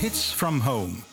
Hits from home.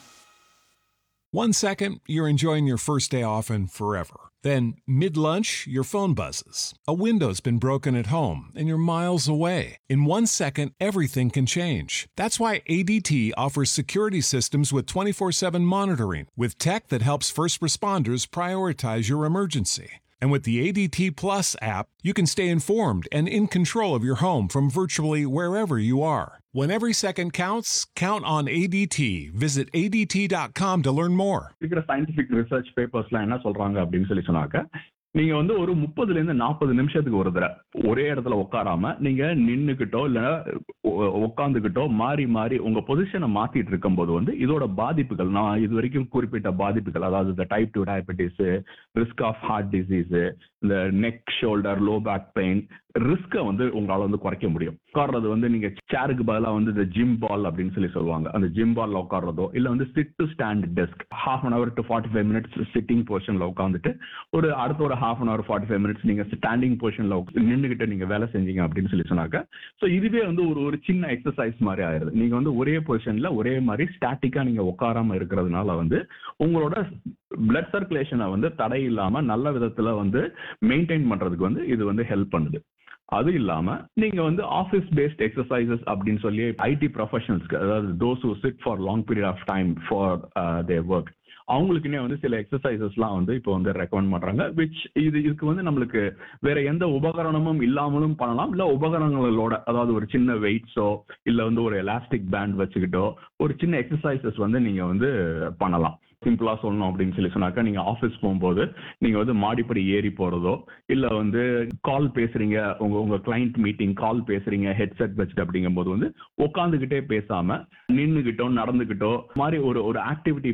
One second, you're enjoying your first day off and forever. Then, mid lunch, your phone buzzes. A window's been broken at home and you're miles away. In one second, everything can change. That's why ADT offers security systems with 24 7 monitoring, with tech that helps first responders prioritize your emergency. And with the ADT Plus app, you can stay informed and in control of your home from virtually wherever you are. When every second counts, count on ADT. Visit ADT.com to learn more. இருக்கிற scientific research பேப்பர்ஸ்லாம் என்ன சொல்றாங்க அப்படின்னு சொல்லி சொன்னாக்க நீங்க வந்து ஒரு முப்பதுல இருந்து நாற்பது நிமிஷத்துக்கு ஒரு தடவை ஒரே இடத்துல உட்காராம நீங்க நின்னுக்கிட்டோ இல்ல உட்காந்துக்கிட்டோ மாறி மாறி உங்க பொசிஷனை மாத்திட்டு இருக்கும்போது வந்து இதோட பாதிப்புகள் நான் இது வரைக்கும் குறிப்பிட்ட பாதிப்புகள் அதாவது இந்த type two diabetes risk of heart disease இந்த neck shoulder low back pain ரிஸ்க்கை வந்து உங்களால வந்து குறைக்க முடியும் உட்கார்றது வந்து நீங்க சேருக்கு பதிலாக வந்து இந்த ஜிம் பால் அப்படின்னு சொல்லி சொல்லுவாங்க அந்த ஜிம் பால்ல உட்கார்றதோ இல்ல வந்து sit to stand desk half an hour to forty five minutes sitting பொசிஷன்ல உட்காந்துட்டு ஒரு அடுத்த ஒரு half an hour forty five minutes நீங்க ஸ்டாண்டிங் பொசிஷன்ல நின்றுகிட்டு நீங்க வேலை செஞ்சீங்க அப்படின்னு சொல்லி சொன்னாக்க ஸோ இதுவே வந்து ஒரு ஒரு சின்ன எக்ஸசைஸ் மாதிரி ஆயிருது நீங்க வந்து ஒரே பொசிஷன்ல ஒரே மாதிரி ஸ்டாட்டிக்கா நீங்க உட்காராம இருக்கிறதுனால வந்து உங்களோட பிளட் சர்க்குலேஷனை வந்து தடை இல்லாம நல்ல விதத்துல வந்து மெயின்டைன் பண்றதுக்கு வந்து இது வந்து ஹெல்ப் பண்ணுது அது இல்லாம நீங்க வந்து ஆஃபீஸ் பேஸ்ட் எக்ஸசைசஸ் அப்படின்னு சொல்லி ஐடி ப்ரொஃபஷனல்ஸ்க்கு அதாவது those who sit for long period of time for their work அவங்களுக்குன்னே வந்து சில எக்ஸசைசஸ்லாம் வந்து இப்போ வந்து ரெக்கமெண்ட் பண்றாங்க விச் இது இதுக்கு வந்து நம்மளுக்கு வேற எந்த உபகரணமும் இல்லாமலும் பண்ணலாம் இல்ல உபகரணங்களோட அதாவது ஒரு சின்ன வெயிட்ஸோ இல்ல வந்து ஒரு எலாஸ்டிக் பேண்ட் வச்சுக்கிட்டோ ஒரு சின்ன எக்ஸசைசஸ் வந்து நீங்க வந்து பண்ணலாம் சிம்பிளா சொல்லணும் அப்படின்னு சொல்லி சொன்னாக்கா நீங்க ஆஃபீஸ் போகும்போது நீங்க வந்து மாடிப்படி ஏறி போறதோ இல்ல வந்து கால் பேசுறீங்க உங்க உங்க கிளைண்ட் மீட்டிங் கால் பேசுறீங்க ஹெட்செட் வச்சுட்டு அப்படிங்கும்போது வந்து உட்காந்துக்கிட்டே பேசாம நின்னுகிட்டோ நடந்துகிட்டோ மாதிரி ஒரு ஒரு ஆக்டிவிட்டி